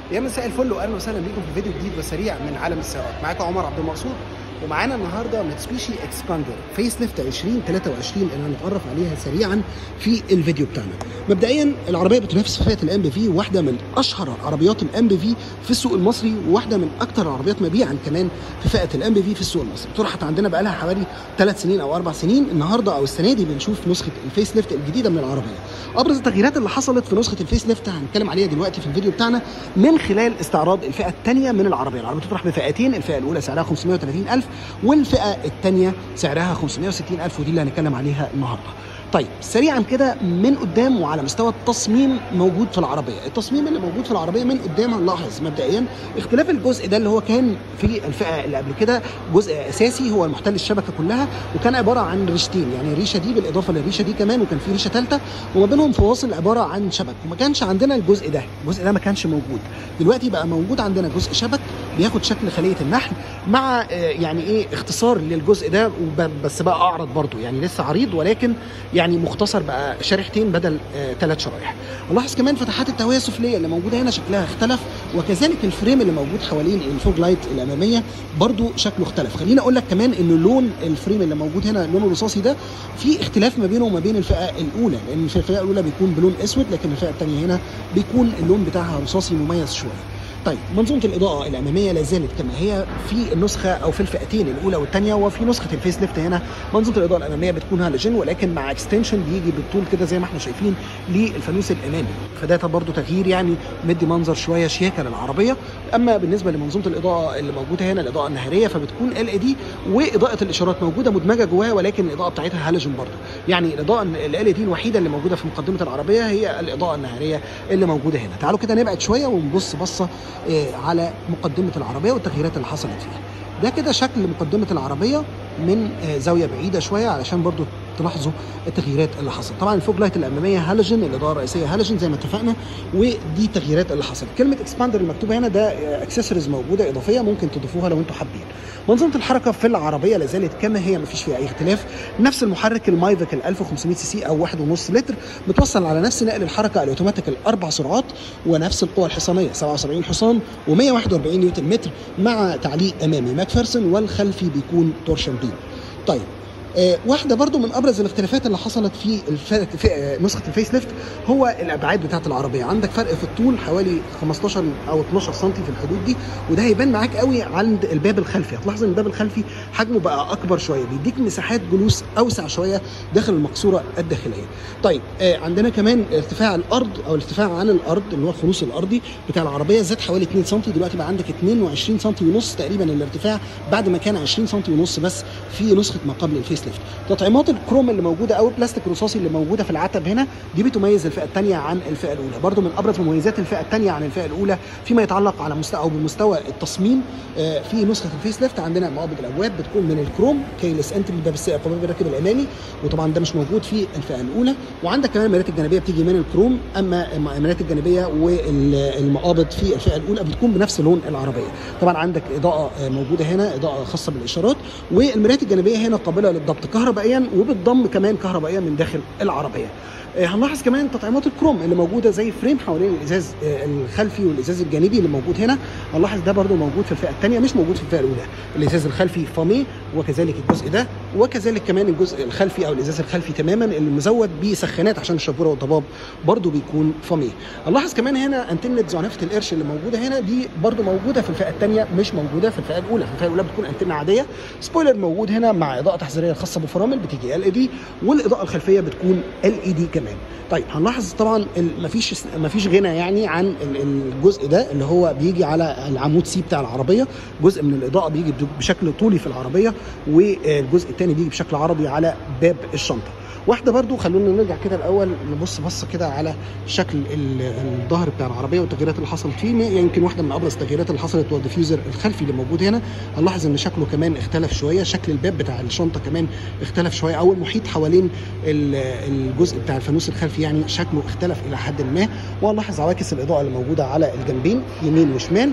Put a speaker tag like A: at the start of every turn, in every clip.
A: يا مساء الفل واهلا وسهلا بيكم في فيديو جديد وسريع من عالم السيارات معاكم عمر عبد المقصود ومعانا النهارده ميتسوبيشي اكسباندر فيس ليفت 2023 اللي هنتعرف عليها سريعا في الفيديو بتاعنا مبدئيا العربيه بتنافس في فئه الام بي في واحده من اشهر عربيات الام بي في في السوق المصري وواحده من اكثر العربيات مبيعا كمان في فئه الام بي في في السوق المصري طرحت عندنا بقى لها حوالي ثلاث سنين او اربع سنين النهارده او السنه دي بنشوف نسخه الفيس ليفت الجديده من العربيه ابرز التغييرات اللي حصلت في نسخه الفيس ليفت هنتكلم عليها دلوقتي في الفيديو بتاعنا من خلال استعراض الفئه الثانيه من العربيه العربيه تطرح بفئتين الفئه الاولى سعرها 530000 والفئه الثانيه سعرها 560000 ودي اللي هنتكلم عليها النهارده طيب سريعا كده من قدام وعلى مستوى التصميم موجود في العربيه التصميم اللي موجود في العربيه من قدام هنلاحظ مبدئيا اختلاف الجزء ده اللي هو كان في الفئه اللي قبل كده جزء اساسي هو المحتل الشبكه كلها وكان عباره عن ريشتين يعني الريشه دي بالاضافه للريشه دي كمان وكان في ريشه ثالثه وما بينهم فواصل عباره عن شبك وما كانش عندنا الجزء ده الجزء ده ما كانش موجود دلوقتي بقى موجود عندنا جزء شبك بياخد شكل خليه النحل مع آه، يعني ايه اختصار للجزء ده وب- بس بقى اعرض برضو يعني لسه عريض ولكن يعني مختصر بقى شريحتين بدل ثلاث شرايح نلاحظ كمان فتحات التهويه السفليه اللي موجوده هنا شكلها اختلف وكذلك الفريم اللي موجود حوالين الفوج لايت الاماميه برضو شكله اختلف خليني اقول لك كمان ان لون الفريم اللي موجود هنا لونه الرصاصي ده في اختلاف ما بينه وما بين الفئه الاولى لان في الفئه الاولى بيكون بلون اسود لكن الفئه الثانيه هنا بيكون اللون بتاعها رصاصي مميز شويه طيب منظومه الاضاءه الاماميه لا زالت كما هي في النسخه او في الفئتين الاولى والثانيه وفي نسخه الفيس ليفت هنا منظومه الاضاءه الاماميه بتكون هالوجين ولكن مع اكستنشن بيجي بالطول كده زي ما احنا شايفين للفانوس الامامي فده برضه تغيير يعني مدي منظر شويه شياكه للعربيه اما بالنسبه لمنظومه الاضاءه اللي موجوده هنا الاضاءه النهاريه فبتكون ال اي دي واضاءه الاشارات موجوده مدمجه جواها ولكن الاضاءه بتاعتها هالوجين برضه يعني الاضاءه ال ال دي الوحيده اللي موجوده في مقدمه العربيه هي الاضاءه النهاريه اللي موجوده هنا تعالوا كده نبعد شويه ونبص بصه آه، على مقدمه العربيه والتغييرات اللي حصلت فيها ده كده شكل مقدمه العربيه من آه، زاويه بعيده شويه علشان برضو تلاحظوا التغييرات اللي حصلت طبعا الفوج لايت الاماميه هالوجين الاضاءه الرئيسيه هالوجين زي ما اتفقنا ودي التغييرات اللي حصلت كلمه اكسباندر المكتوبه هنا ده اكسسوارز موجوده اضافيه ممكن تضيفوها لو انتم حابين منظومه الحركه في العربيه لا زالت كما هي ما فيش فيها اي اختلاف نفس المحرك المايفك ال 1500 سي سي او 1.5 لتر متوصل على نفس نقل الحركه الاوتوماتيك الاربع سرعات ونفس القوه الحصانيه 77 حصان و141 نيوتن متر مع تعليق امامي ماكفيرسون والخلفي بيكون تورشن بيم طيب آه، واحده برضو من ابرز الاختلافات اللي حصلت في, الف... في آه، نسخه الفيس ليفت هو الابعاد بتاعه العربيه عندك فرق في الطول حوالي 15 او 12 سم في الحدود دي وده هيبان معاك قوي عند الباب الخلفي هتلاحظ ان الباب الخلفي حجمه بقى اكبر شويه بيديك مساحات جلوس اوسع شويه داخل المقصوره الداخليه طيب آه، عندنا كمان ارتفاع الارض او الارتفاع عن الارض اللي هو الخلوص الارضي بتاع العربيه زاد حوالي 2 سم دلوقتي بقى عندك 22 سم ونص تقريبا الارتفاع بعد ما كان 20 سم ونص بس في نسخه ما قبل الفيس ليفت تطعيمات الكروم اللي موجوده او البلاستيك الرصاصي اللي موجوده في العتب هنا دي بتميز الفئه الثانيه عن الفئه الاولى برضو من ابرز مميزات الفئه الثانيه عن الفئه الاولى فيما يتعلق على مستوى او بمستوى التصميم آه، في نسخه الفيس ليفت عندنا مقابض الابواب بتكون من الكروم كيلس انتري باب السائق وباب الراكب الامامي وطبعا ده مش موجود في الفئه الاولى وعندك كمان المرايات الجانبيه بتيجي من الكروم اما المرايات الجانبيه والمقابض في الفئه الاولى بتكون بنفس لون العربيه طبعا عندك اضاءه آه، موجوده هنا اضاءه خاصه بالاشارات والمرايات الجانبيه هنا قابله للضبط كهربائيا وبتضم كمان كهربائيا من داخل العربيه آه، هنلاحظ كمان تطعيمات الكروم اللي موجوده زي فريم حوالين الازاز آه، الخلفي والازاز الجانبي اللي موجود هنا هنلاحظ ده برده موجود في الفئه الثانيه مش موجود في الفئه الاولى الازاز الخلفي فاميه وكذلك الجزء ده وكذلك كمان الجزء الخلفي او الازاز الخلفي تماما اللي مزود بسخانات عشان الشبوره والضباب برده بيكون فاميه هنلاحظ كمان هنا انتنه زعنفه القرش اللي موجوده هنا دي برده موجوده في الفئه الثانيه مش موجوده في الفئه الاولى في الفئه الاولى بتكون انتنه عاديه سبويلر موجود هنا مع اضاءه تحذيريه خاصه بالفرامل بتيجي ال اي دي والاضاءه الخلفيه بتكون ال اي دي كمان طيب هنلاحظ طبعا ال- مفيش مفيش غنى يعني عن ال- الجزء ده اللي هو بيجي على العمود سي بتاع العربيه جزء من الاضاءه بيجي بشكل طولي في العربيه والجزء الثاني بيجي بشكل عرضي على باب الشنطه واحده برضو خلونا نرجع كده الاول نبص بصه كده على شكل ال- الظهر بتاع العربيه والتغييرات اللي حصلت فيه يمكن واحده من ابرز التغييرات اللي حصلت هو الديفيوزر الخلفي اللي موجود هنا هنلاحظ ان شكله كمان اختلف شويه شكل الباب بتاع الشنطه كمان اختلف شويه او المحيط حوالين ال- الجزء بتاع الفانوس الخلفي يعني شكله اختلف الى حد ما وهنلاحظ عواكس الاضاءه اللي موجوده على الجنبين يمين وشمال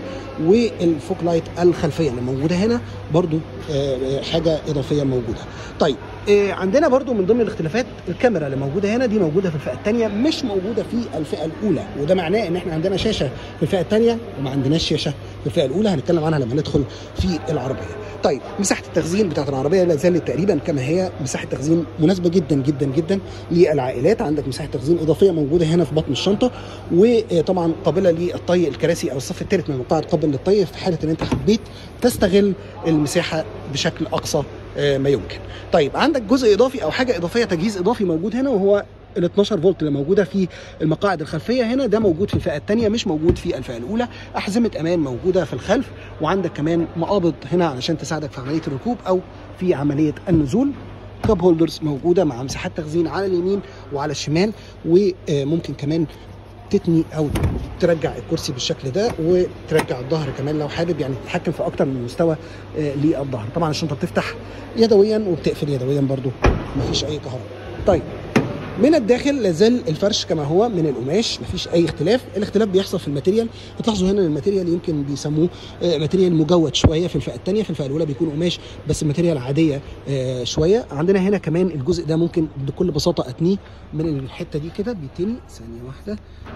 A: والفوك لايت الخلفيه اللي موجوده هنا برضو آه، آه، حاجه اضافيه موجوده طيب آه، عندنا برضو من ضمن الاختلافات الكاميرا اللي موجوده هنا دي موجوده في الفئه الثانيه مش موجوده في الفئه الاولى وده معناه ان احنا عندنا شاشه في الفئه الثانيه وما عندناش شاشه في الفئه الاولى هنتكلم عنها لما ندخل في العربيه طيب مساحه التخزين بتاعت العربيه لا زالت تقريبا كما هي مساحه تخزين مناسبه جدا جدا جدا للعائلات عندك مساحه تخزين اضافيه موجوده هنا في بطن الشنطه وطبعا قابله للطي الكراسي او الصف الثالث من المقاعد قابل للطي في حاله ان انت حبيت تستغل المساحه بشكل اقصى آه، ما يمكن طيب عندك جزء اضافي او حاجه اضافيه تجهيز اضافي موجود هنا وهو ال 12 فولت اللي موجوده في المقاعد الخلفيه هنا ده موجود في الفئه الثانيه مش موجود في الفئه الاولى احزمه امان موجوده في الخلف وعندك كمان مقابض هنا علشان تساعدك في عمليه الركوب او في عمليه النزول كاب هولدرز موجوده مع مساحات تخزين على اليمين وعلى الشمال وممكن كمان تتني او ترجع الكرسي بالشكل ده وترجع الظهر كمان لو حابب يعني تتحكم في اكتر من مستوى آه، للظهر طبعا الشنطه بتفتح يدويا وبتقفل يدويا برضو مفيش اي كهرباء طيب من الداخل لازال الفرش كما هو من القماش مفيش اي اختلاف الاختلاف بيحصل في الماتيريال هتلاحظوا هنا إن الماتيريال يمكن بيسموه آه، ماتيريال مجود شويه في الفئه الثانيه في الفئه الاولى بيكون قماش بس ماتيريال عاديه آه، شويه عندنا هنا كمان الجزء ده ممكن بكل بساطه اتنيه من الحته دي كده بيتني ثانيه واحده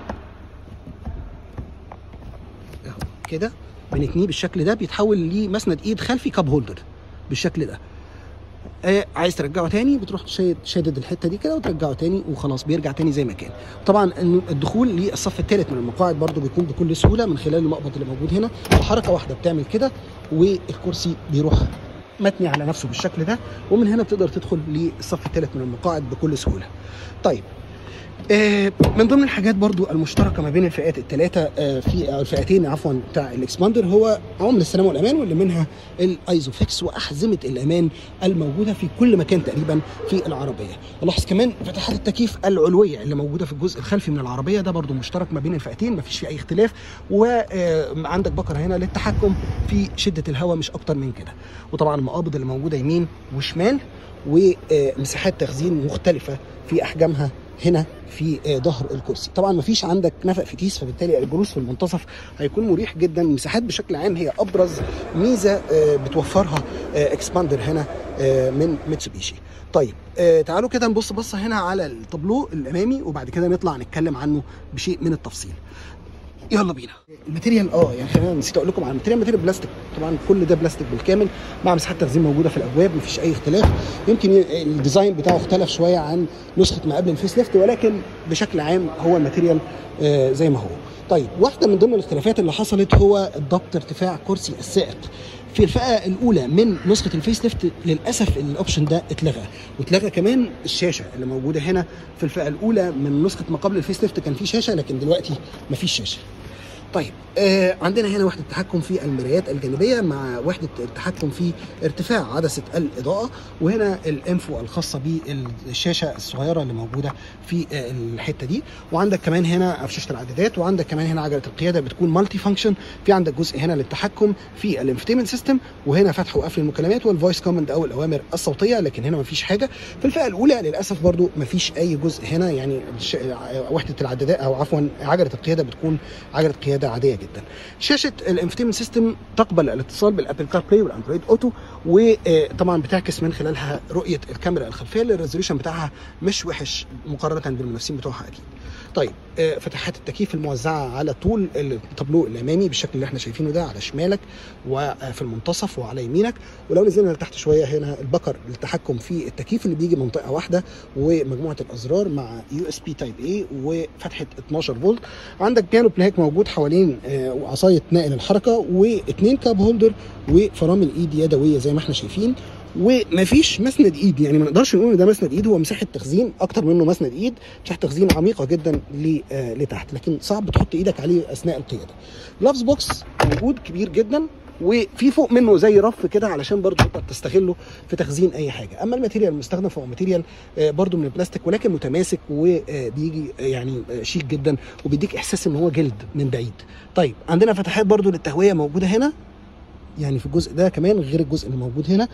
A: اهو كده بنتنيه بالشكل ده بيتحول لمسند ايد خلفي كاب هولدر بالشكل ده آه عايز ترجعه تاني بتروح شاد- شادد الحته دي كده وترجعه تاني وخلاص بيرجع تاني زي ما كان طبعا إنه الدخول للصف الثالث من المقاعد برضو بيكون بكل سهوله من خلال المقبض اللي موجود هنا حركه واحده بتعمل كده والكرسي بيروح متني على نفسه بالشكل ده ومن هنا بتقدر تدخل للصف الثالث من المقاعد بكل سهوله طيب آه، من ضمن الحاجات برضو المشتركه ما بين الفئات الثلاثه آه، في أو الفئتين عفوا بتاع الاكسباندر هو عوامل السلامه والامان واللي منها الايزوفيكس واحزمه الامان الموجوده في كل مكان تقريبا في العربيه لاحظ كمان فتحات التكييف العلويه اللي موجوده في الجزء الخلفي من العربيه ده برضو مشترك ما بين الفئتين مفيش فيه اي اختلاف وعندك بكره هنا للتحكم في شده الهواء مش اكتر من كده وطبعا المقابض اللي موجوده يمين وشمال ومساحات تخزين مختلفه في احجامها هنا في آه، ظهر الكرسي طبعا مفيش عندك نفق فتيس فبالتالي الجلوس في المنتصف هيكون مريح جدا المساحات بشكل عام هي ابرز ميزه آه، بتوفرها آه، اكسباندر هنا آه، من ميتسوبيشي طيب آه، تعالوا كده نبص بصه هنا على التابلو الامامي وبعد كده نطلع نتكلم عنه بشيء من التفصيل يلا بينا الماتيريال اه يعني خلينا نسيت اقول لكم على الماتيريال ماتيريال بلاستيك طبعا كل ده بلاستيك بالكامل مع مساحات تخزين موجوده في الابواب مفيش اي اختلاف يمكن ي- الديزاين بتاعه اختلف شويه عن نسخه ما قبل الفيس ليفت ولكن بشكل عام هو الماتيريال آه زي ما هو طيب واحده من ضمن الاختلافات اللي حصلت هو ضبط ارتفاع كرسي السائق في الفئه الاولى من نسخه الفيس ليفت للاسف الاوبشن ده اتلغى واتلغى كمان الشاشه اللي موجوده هنا في الفئه الاولى من نسخه ما قبل الفيس ليفت كان في شاشه لكن دلوقتي مفيش شاشه طيب آه عندنا هنا وحده تحكم في المرايات الجانبيه مع وحده التحكم في ارتفاع عدسه الاضاءه وهنا الانفو الخاصه بالشاشه الصغيره اللي موجوده في آه الحته دي وعندك كمان هنا شاشه العدادات وعندك كمان هنا عجله القياده بتكون مالتي فانكشن في عندك جزء هنا للتحكم في الانفتيمنت سيستم وهنا فتح وقفل المكالمات والفويس كوماند او الاوامر الصوتيه لكن هنا مفيش حاجه في الفئه الاولى للاسف برضو مفيش اي جزء هنا يعني الش- وحده العدادات او عفوا عجله القياده بتكون عجله قياده عاديه جدا شاشه الانفتيمنت سيستم تقبل الاتصال بالابل كار بلاي والاندرويد اوتو وطبعا بتعكس من خلالها رؤيه الكاميرا الخلفيه اللي الريزوليوشن بتاعها مش وحش مقارنه بالمنافسين بتوعها اكيد طيب آه، فتحات التكييف الموزعه على طول التابلو الامامي بالشكل اللي احنا شايفينه ده على شمالك وفي المنتصف وعلى يمينك ولو نزلنا لتحت شويه هنا البكر للتحكم في التكييف اللي بيجي منطقه واحده ومجموعه الازرار مع يو اس بي تايب اي وفتحه 12 فولت عندك بيانو بلاك موجود حوالين آه، وعصايه نقل الحركه واثنين كاب هولدر وفرامل ايد يدويه زي ما احنا شايفين ومفيش مسند ايد يعني ما نقدرش نقول ان ده مسند ايد هو مساحه تخزين اكتر منه مسند ايد مساحه تخزين عميقه جدا ل- آه، لتحت لكن صعب تحط ايدك عليه اثناء القياده لافز بوكس موجود كبير جدا وفي فوق منه زي رف كده علشان برضه تقدر تستغله في تخزين اي حاجه اما الماتيريال المستخدم فهو ماتيريال آه، برضه من البلاستيك ولكن متماسك وبيجي يعني آه، شيك جدا وبيديك احساس ان هو جلد من بعيد طيب عندنا فتحات برضه للتهويه موجوده هنا يعني في الجزء ده كمان غير الجزء اللي موجود هنا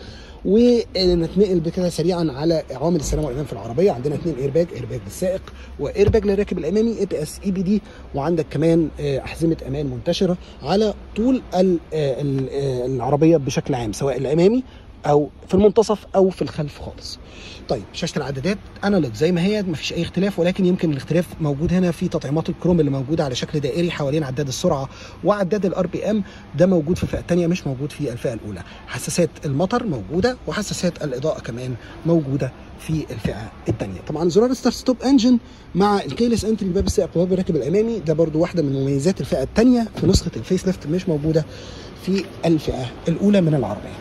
A: ونتنقل بكده سريعا على عوامل السلامه والامان في العربيه عندنا اثنين ايرباج ايرباج للسائق وايرباج للراكب الامامي اي بي اس اي بي دي وعندك كمان آه، احزمه امان منتشره على طول ال- آه، ال- آه، العربيه بشكل عام سواء الامامي او في المنتصف او في الخلف خالص طيب شاشه العدادات انالوج زي ما هي مفيش اي اختلاف ولكن يمكن الاختلاف موجود هنا في تطعيمات الكروم اللي موجوده على شكل دائري حوالين عداد السرعه وعداد الار بي ام ده موجود في الفئه الثانيه مش موجود في الفئه الاولى حساسات المطر موجوده وحساسات الاضاءه كمان موجوده في الفئه الثانيه طبعا زرار ستارت ستوب انجن مع الكيلس انتري باب السائق وباب الراكب الامامي ده برضو واحده من مميزات الفئه الثانيه في نسخه الفيس ليفت مش موجوده في الفئه الاولى من العربيه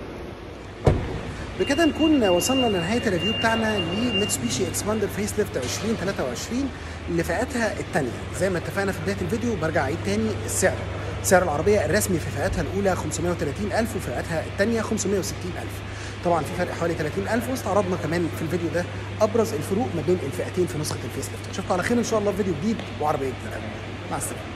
A: بكده نكون وصلنا لنهايه الريفيو بتاعنا لميتسوبيشي اكسباندر فيس ليفت 2023 لفئاتها الثانيه زي ما اتفقنا في بدايه الفيديو برجع اعيد تاني السعر سعر العربيه الرسمي في فئاتها الاولى 530000 وفئاتها الثانيه 560000 طبعا في فرق حوالي 30000 واستعرضنا كمان في الفيديو ده ابرز الفروق ما بين الفئتين في نسخه الفيس ليفت اشوفكم على خير ان شاء الله في فيديو جديد وعربيه جديده مع السلامه